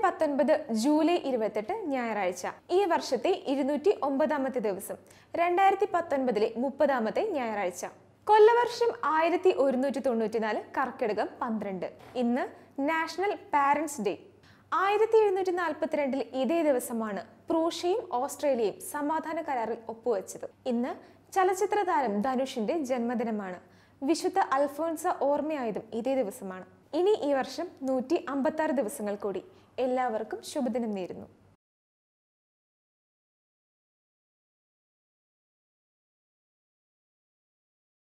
പത്തൊൻപത് ജൂലൈ ഇരുപത്തെട്ട് ഞായറാഴ്ച ഈ വർഷത്തെ ഇരുന്നൂറ്റി ഒമ്പതാമത്തെ ദിവസം രണ്ടായിരത്തി പത്തൊൻപതിലെ മുപ്പതാമത്തെ ഞായറാഴ്ച കൊല്ലവർഷം ആയിരത്തി ഒരുന്നൂറ്റി തൊണ്ണൂറ്റിനാല് കർക്കിടകം പന്ത്രണ്ട് ഇന്ന് നാഷണൽ പാരന്റ്സ് ഡേ ആയിരത്തി എഴുന്നൂറ്റി നാൽപ്പത്തിരണ്ടിൽ ഇതേ ദിവസമാണ് പ്രൂഷ്യയും ഓസ്ട്രേലിയയും സമാധാന കരാറിൽ ഒപ്പുവെച്ചത് ഇന്ന് ചലച്ചിത്ര താരം ധനുഷിന്റെ ജന്മദിനമാണ് വിശുദ്ധ അൽഫോൻസ ഓർമ്മയായതും ഇതേ ദിവസമാണ് ഇനി ഈ വർഷം നൂറ്റി അമ്പത്തി ദിവസങ്ങൾ കൂടി എല്ലാവർക്കും ശുഭദിനം നേരുന്നു